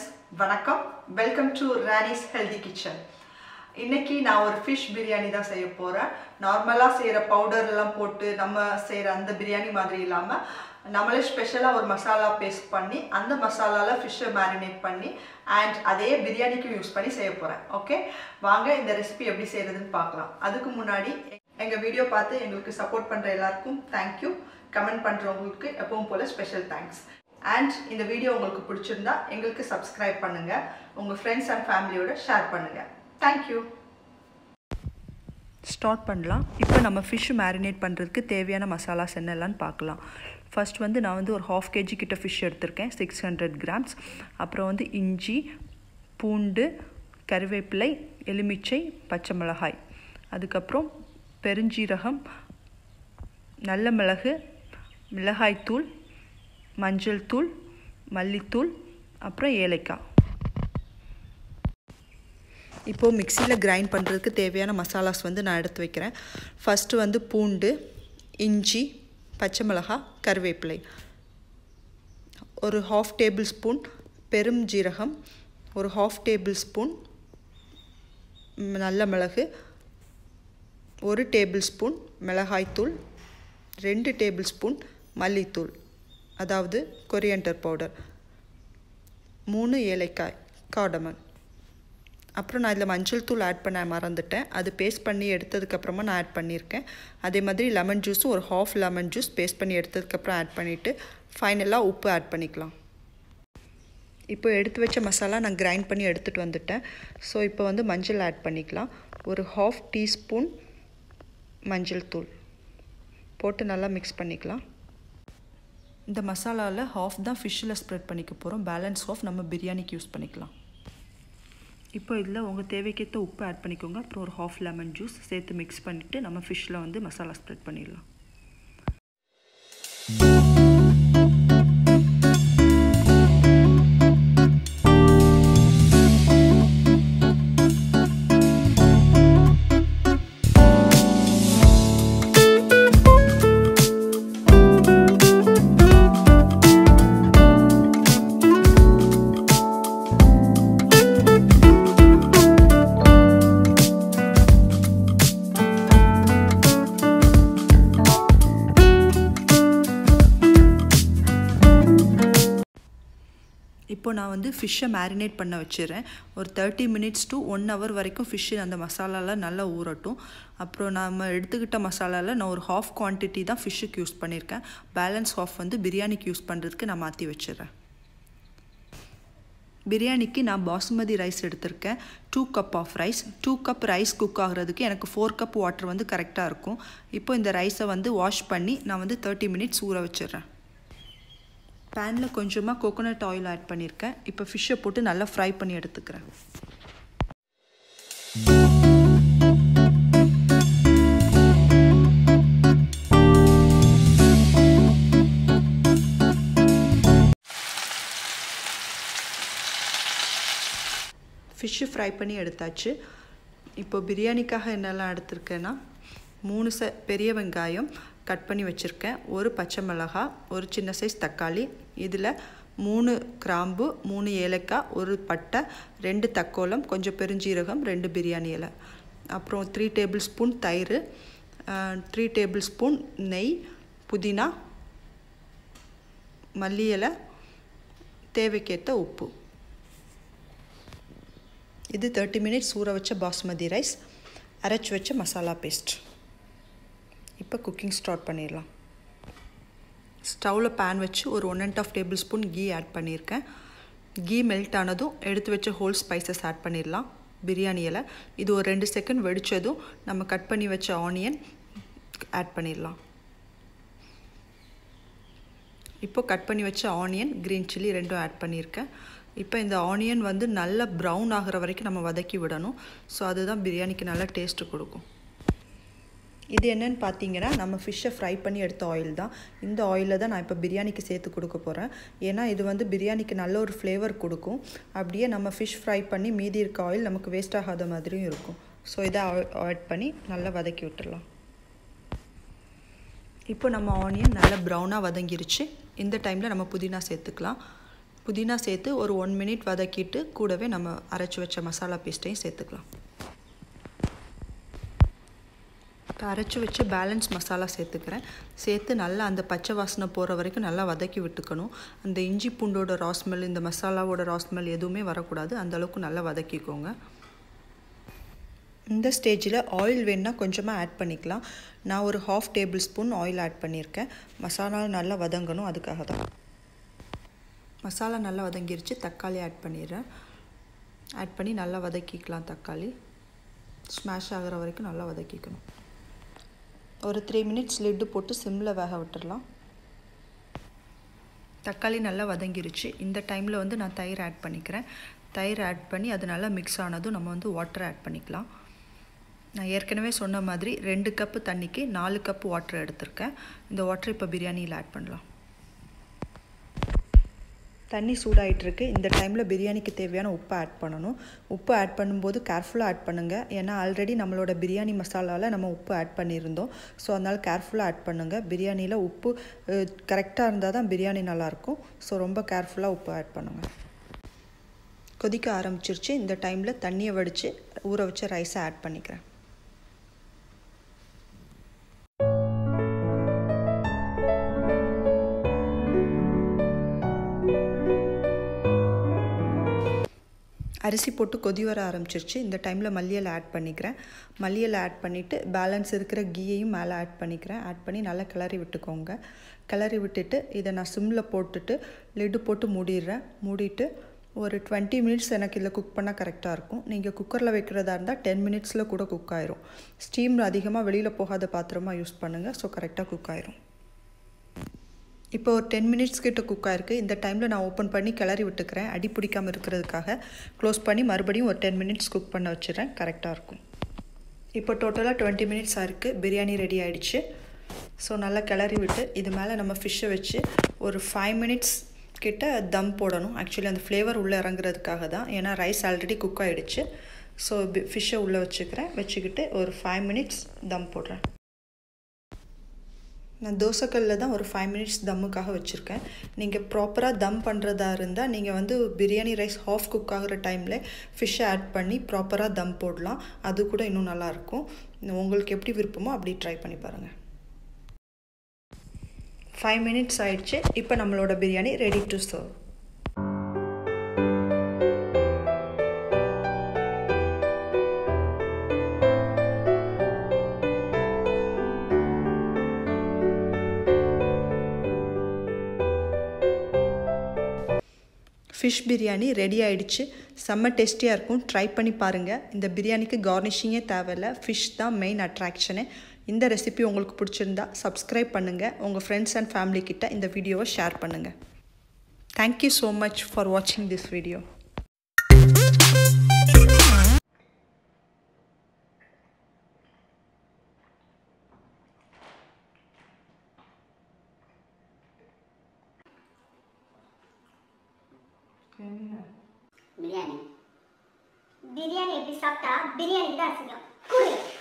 வணக்கம் welcome to Rani's healthy kitchen இன்னைக்கு நான் ஒரு ஃபிஷ் பிரியாணி தான் செய்ய போகிறேன் நார்மலாக செய்கிற பவுடர் எல்லாம் போட்டு நம்ம செய்கிற அந்த பிரியாணி மாதிரி இல்லாமல் நம்மளே ஸ்பெஷலாக ஒரு மசாலா பேஸ்ட் பண்ணி அந்த மசாலாவில் ஃபிஷ்ஷை மேரினேட் பண்ணி அண்ட் அதே பிரியாணிக்கும் யூஸ் பண்ணி செய்ய போகிறேன் ஓகே வாங்க இந்த ரெசிபி எப்படி செய்கிறதுன்னு பார்க்கலாம் அதுக்கு முன்னாடி எங்கள் வீடியோ பார்த்து எங்களுக்கு சப்போர்ட் பண்ணுற எல்லாருக்கும் தேங்க்யூ கமெண்ட் பண்ணுறவங்களுக்கு எப்பவும் போல் ஸ்பெஷல் தேங்க்ஸ் அண்ட் இந்த வீடியோ உங்களுக்கு பிடிச்சிருந்தா எங்களுக்கு சப்ஸ்கிரைப் பண்ணுங்கள் உங்கள் ஃப்ரெண்ட்ஸ் அண்ட் ஃபேமிலியோட ஷேர் பண்ணுங்கள் தேங்க்யூ ஸ்டார்ட் பண்ணலாம் இப்போ நம்ம ஃபிஷ் மேரினேட் பண்ணுறதுக்கு தேவையான மசாலாஸ் என்னெல்லாம்னு பார்க்கலாம் ஃபர்ஸ்ட் வந்து நான் வந்து ஒரு ஹாஃப் கேஜி கிட்ட ஃபிஷ் எடுத்திருக்கேன் சிக்ஸ் ஹண்ட்ரட் கிராம்ஸ் அப்புறம் வந்து இஞ்சி பூண்டு கருவேப்பிலை எலுமிச்சை பச்சை மிளகாய் அதுக்கப்புறம் பெருஞ்சீரகம் நல்ல மிளகு மிளகாய்த்தூள் மஞ்சள் தூள் மல்லித்தூள் அப்புறம் ஏலக்காய் இப்போது மிக்சியில் கிரைண்ட் பண்ணுறதுக்கு தேவையான மசாலாஸ் வந்து நான் எடுத்து வைக்கிறேன் ஃபஸ்ட்டு வந்து பூண்டு இஞ்சி பச்சை மிளகாய் கருவேப்பிலை ஒரு ஹாஃப் டேபிள் ஸ்பூன் பெரும் ஜீரகம் ஒரு ஹாஃப் டேபிள் ஸ்பூன் நல்ல மிளகு ஒரு டேபிள் ஸ்பூன் மிளகாய்த்தூள் ரெண்டு டேபிள் ஸ்பூன் மல்லித்தூள் அதாவது கொரியண்டர் பவுடர் மூணு ஏலக்காய் காடமன் அப்புறம் நான் இதில் மஞ்சள் தூள் ஆட் பண்ண மறந்துட்டேன் அது பேஸ்ட் பண்ணி எடுத்ததுக்கப்புறமா நான் ஆட் பண்ணியிருக்கேன் அதே மாதிரி லெமன் ஜூஸும் ஒரு ஹாஃப் லெமன் ஜூஸ் பேஸ்ட் பண்ணி எடுத்ததுக்கப்புறம் ஆட் பண்ணிவிட்டு ஃபைனலாக உப்பு ஆட் பண்ணிக்கலாம் இப்போ எடுத்து வச்ச மசாலா நான் கிரைண்ட் பண்ணி எடுத்துகிட்டு வந்துட்டேன் ஸோ இப்போ வந்து மஞ்சள் ஆட் பண்ணிக்கலாம் ஒரு ஹாஃப் டீஸ்பூன் மஞ்சள் தூள் போட்டு நல்லா மிக்ஸ் பண்ணிக்கலாம் இந்த மசாலாவில் ஹாஃப் தான் ஃபிஷ்ஷில் ஸ்ப்ரெட் பண்ணிக்க போகிறோம் பேலன்ஸ் ஆஃப் நம்ம பிரியாணிக்கு யூஸ் பண்ணிக்கலாம் இப்போ இதில் உங்கள் தேவைக்கேற்ற உப்பு ஆட் பண்ணிக்கோங்க அப்புறம் ஒரு ஹாஃப் லெமன் ஜூஸ் சேர்த்து மிக்ஸ் பண்ணிவிட்டு நம்ம ஃபிஷ்ஷில் வந்து மசாலா ஸ்ப்ரெட் பண்ணிடலாம் இப்போ நான் வந்து ஃபிஷ்ஷை மேரினேட் பண்ண வச்சிடுறேன் ஒரு thirty minutes to one hour வரைக்கும் ஃபிஷ்ஷு அந்த மசாலாவில் நல்லா ஊறட்டும் அப்புறம் நம்ம எடுத்துக்கிட்ட மசாலாவில் நான் ஒரு ஹாஃப் குவான்டிட்டி தான் ஃபிஷ்ஷுக்கு யூஸ் பண்ணியிருக்கேன் பேலன்ஸ் ஹாஃப் வந்து பிரியாணிக்கு யூஸ் பண்ணுறதுக்கு நான் மாற்றி வச்சிடுறேன் பிரியாணிக்கு நான் பாசுமதி ரைஸ் எடுத்திருக்கேன் two cup of rice two cup rice cook ஆகிறதுக்கு எனக்கு ஃபோர் கப் வாட்டர் வந்து கரெக்டாக இருக்கும் இப்போ இந்த ரைஸை வந்து வாஷ் பண்ணி நான் வந்து தேர்ட்டி மினிட்ஸ் ஊற வச்சிடுறேன் பேனில் கொஞ்சமாக கோகோனட் ஆயில் ஆட் பண்ணியிருக்கேன் இப்போ ஃபிஷ்ஷை போட்டு நல்லா ஃப்ரை பண்ணி எடுத்துக்கிறேன் ஃபிஷ்ஷு ஃப்ரை பண்ணி எடுத்தாச்சு இப்போ பிரியாணிக்காக என்னெல்லாம் எடுத்திருக்கேன்னா மூணு ச பெரிய வெங்காயம் கட் பண்ணி வச்சுருக்கேன் ஒரு பச்சை மிளகாய் ஒரு சின்ன சைஸ் தக்காளி இதில் மூணு கிராம்பு மூணு ஏலக்காய் ஒரு பட்டை ரெண்டு தக்கோலம் கொஞ்சம் பெருஞ்சீரகம் ரெண்டு பிரியாணி இலை அப்புறம் த்ரீ டேபிள் ஸ்பூன் தயிர் த்ரீ டேபிள் ஸ்பூன் நெய் புதினா மல்லி இலை தேவைக்கேற்ற உப்பு இது தேர்ட்டி மினிட்ஸ் ஊற வச்ச பாஸ்மதி ரைஸ் அரைச்சி வச்ச மசாலா பேஸ்ட் இப்போ குக்கிங் ஸ்டார்ட் பண்ணிடலாம் ஸ்டவ்வில் பேன் வச்சு ஒரு one and half tablespoon ghee add பண்ணியிருக்கேன் கீ மெல்ட் ஆனதும் எடுத்து வச்ச ஹோல் ஸ்பைசஸ் ஆட் பண்ணிடலாம் பிரியாணி இலை இது ஒரு ரெண்டு செகண்ட் வெடித்ததும் நம்ம கட் பண்ணி வச்ச ஆனியன் ஆட் பண்ணிடலாம் இப்போ கட் பண்ணி வச்ச ஆனியன் க்ரீன் சில்லி ரெண்டும் ஆட் பண்ணியிருக்கேன் இப்போ இந்த ஆனியன் வந்து நல்லா ப்ரௌன் ஆகிற வரைக்கும் நம்ம வதக்கி விடணும் ஸோ அதுதான் பிரியாணிக்கு நல்லா டேஸ்ட்டு கொடுக்கும் இது என்னென்னு பார்த்தீங்கன்னா நம்ம ஃபிஷ்ஷை ஃப்ரை பண்ணி எடுத்த ஆயில் தான் இந்த ஆயிலில் தான் நான் இப்போ பிரியாணிக்கு சேர்த்து கொடுக்க போகிறேன் ஏன்னா இது வந்து பிரியாணிக்கு நல்ல ஒரு ஃப்ளேவர் கொடுக்கும் அப்படியே நம்ம ஃபிஷ் ஃப்ரை பண்ணி மீதி இருக்க ஆயில் நமக்கு வேஸ்ட் ஆகாத மாதிரியும் இருக்கும் ஸோ இதை ஆட் பண்ணி நல்லா வதக்கி விட்டுடலாம் இப்போ நம்ம ஆனியன் நல்லா ப்ரௌனாக வதங்கிருச்சு இந்த டைமில் நம்ம புதினா சேர்த்துக்கலாம் புதினா சேர்த்து ஒரு ஒன் மினிட் வதக்கிட்டு கூடவே நம்ம அரைச்சி வச்ச மசாலா பேஸ்ட்டையும் சேர்த்துக்கலாம் இப்போ அரைச்சி வச்சு பேலன்ஸ் மசாலா சேர்த்துக்கிறேன் சேர்த்து நல்லா அந்த பச்சை வாசனை போகிற வரைக்கும் நல்லா வதக்கி விட்டுக்கணும் அந்த இஞ்சி பூண்டோட ராஸ்மெல் இந்த மசாலாவோட ராஸ்மெல் எதுவுமே வரக்கூடாது அந்தளவுக்கு நல்லா வதக்கிக்கோங்க இந்த ஸ்டேஜில் ஆயில் வேணால் கொஞ்சமாக ஆட் பண்ணிக்கலாம் நான் ஒரு half tablespoon oil add பண்ணியிருக்கேன் மசாலா நல்லா வதங்கணும் அதுக்காக தான் மசாலா நல்லா வதங்கிருச்சு தக்காளி ஆட் பண்ணிடுறேன் ஆட் பண்ணி நல்லா வதக்கிக்கலாம் தக்காளி ஸ்மாஷ் ஆகிற வரைக்கும் நல்லா வதக்கிக்கணும் ஒரு த்ரீ மினிட்ஸ் லிட்டு போட்டு சிம்மில் வேக விட்டுடலாம் தக்காளி நல்லா வதங்கிருச்சு இந்த டைமில் வந்து நான் தயிர் ஆட் பண்ணிக்கிறேன் தயிர் ஆட் பண்ணி அது நல்லா மிக்ஸ் ஆனதும் நம்ம வந்து வாட்டர் ஆட் பண்ணிக்கலாம் நான் ஏற்கனவே சொன்ன மாதிரி ரெண்டு கப்பு தண்ணிக்கு நாலு கப்பு வாட்டர் எடுத்திருக்கேன் இந்த வாட்டர் இப்போ பிரியாணியில் ஆட் பண்ணலாம் தண்ணி சூடாகிட்டுருக்கு இந்த டைமில் பிரியாணிக்கு தேவையான உப்பை ஆட் பண்ணணும் உப்பு ஆட் பண்ணும்போது கேர்ஃபுல்லாக ஆட் பண்ணுங்கள் ஏன்னா ஆல்ரெடி நம்மளோட பிரியாணி மசாலாவில் நம்ம உப்பு ஆட் பண்ணியிருந்தோம் ஸோ அதனால் கேர்ஃபுல்லாக ஆட் பண்ணுங்கள் பிரியாணியில் உப்பு கரெக்டாக இருந்தால் தான் பிரியாணி நல்லாயிருக்கும் ஸோ ரொம்ப கேர்ஃபுல்லாக உப்பு ஆட் பண்ணுங்கள் கொதிக்க ஆரம்பிச்சிருச்சு இந்த டைமில் தண்ணியை வடித்து ஊற வச்ச ரைஸை ஆட் பண்ணிக்கிறேன் அரிசி போட்டு கொதி வர ஆரம்பிச்சிருச்சு இந்த டைமில் மல்லியலை ஆட் பண்ணிக்கிறேன் மல்லியலை ஆட் பண்ணிவிட்டு பேலன்ஸ் இருக்கிற கீயையும் மேலே ஆட் பண்ணிக்கிறேன் ஆட் பண்ணி நல்லா கிளறி விட்டுக்கோங்க கிளறி விட்டுட்டு இதை நான் சிம்மில் போட்டுட்டு லிட்டு போட்டு மூடிடுறேன் மூடிட்டு ஒரு டுவெண்ட்டி மினிட்ஸ் எனக்கு இதில் குக் பண்ணால் கரெக்டாக இருக்கும் நீங்கள் குக்கரில் வைக்கிறதா இருந்தால் டென் மினிட்ஸில் கூட குக் ஆயிரும் ஸ்டீம் அதிகமாக வெளியில் போகாத பாத்திரமாக யூஸ் பண்ணுங்கள் ஸோ கரெக்டாக குக் ஆயிரும் இப்போ ஒரு டென் மினிட்ஸ் கிட்ட குக் ஆயிருக்கு இந்த டைமில் நான் ஓப்பன் பண்ணி கிளறி விட்டுக்கிறேன் அடி பிடிக்காமல் இருக்கிறதுக்காக க்ளோஸ் பண்ணி மறுபடியும் ஒரு டென் மினிட்ஸ் குக் பண்ண வச்சுறேன் கரெக்டாக இருக்கும் இப்போ டோட்டலாக டுவெண்ட்டி மினிட்ஸ் ஆயிருக்கு பிரியாணி ரெடி ஆகிடுச்சு ஸோ நல்லா கிளறி விட்டு இது மேலே நம்ம ஃபிஷ்ஷை வச்சு ஒரு ஃபைவ் மினிட்ஸ் கிட்ட தம் போடணும் ஆக்சுவலி அந்த ஃப்ளேவர் உள்ளே இறங்குறதுக்காக தான் ஏன்னா ரைஸ் ஆல்ரெடி குக் ஆகிடுச்சு ஸோ ஃபிஷ்ஷை உள்ளே வச்சுக்கிறேன் வச்சுக்கிட்டு ஒரு ஃபைவ் மினிட்ஸ் தம் போடுறேன் நான் தோசைக்கல்லில் தான் ஒரு ஃபைவ் மினிட்ஸ் தம்முக்காக வச்சுருக்கேன் நீங்கள் ப்ராப்பராக தம் பண்ணுறதா இருந்தால் நீங்கள் வந்து பிரியாணி ரைஸ் ஹாஃப் குக் ஆகிற டைமில் ஃபிஷ்ஷை ஆட் பண்ணி ப்ராப்பராக தம் போடலாம் அது கூட இன்னும் நல்லாயிருக்கும் உங்களுக்கு எப்படி விருப்பமோ அப்படி ட்ரை பண்ணி பாருங்கள் ஃபைவ் மினிட்ஸ் ஆயிடுச்சு இப்போ நம்மளோட biryani ready to serve fish biryani ready ஆயிடுச்சு செம்ம டேஸ்டியாக இருக்கும் ட்ரை பண்ணி பாருங்கள் இந்த பிரியாணிக்கு கார்னிஷிங்கே தேவையில்ல ஃபிஷ் தான் மெயின் அட்ராக்ஷனு இந்த ரெசிபி உங்களுக்கு பிடிச்சிருந்தா சப்ஸ்கிரைப் பண்ணுங்கள் உங்கள் ஃப்ரெண்ட்ஸ் அண்ட் ஃபேமிலி கிட்ட இந்த வீடியோவை ஷேர் பண்ணுங்கள் தேங்க்யூ ஸோ மச் ஃபார் வாட்சிங் திஸ் வீடியோ பிரியாணி பிரியாணி எப்படி சாப்பிட்டா பிரியாணி தான் அசிங்கம் கூடு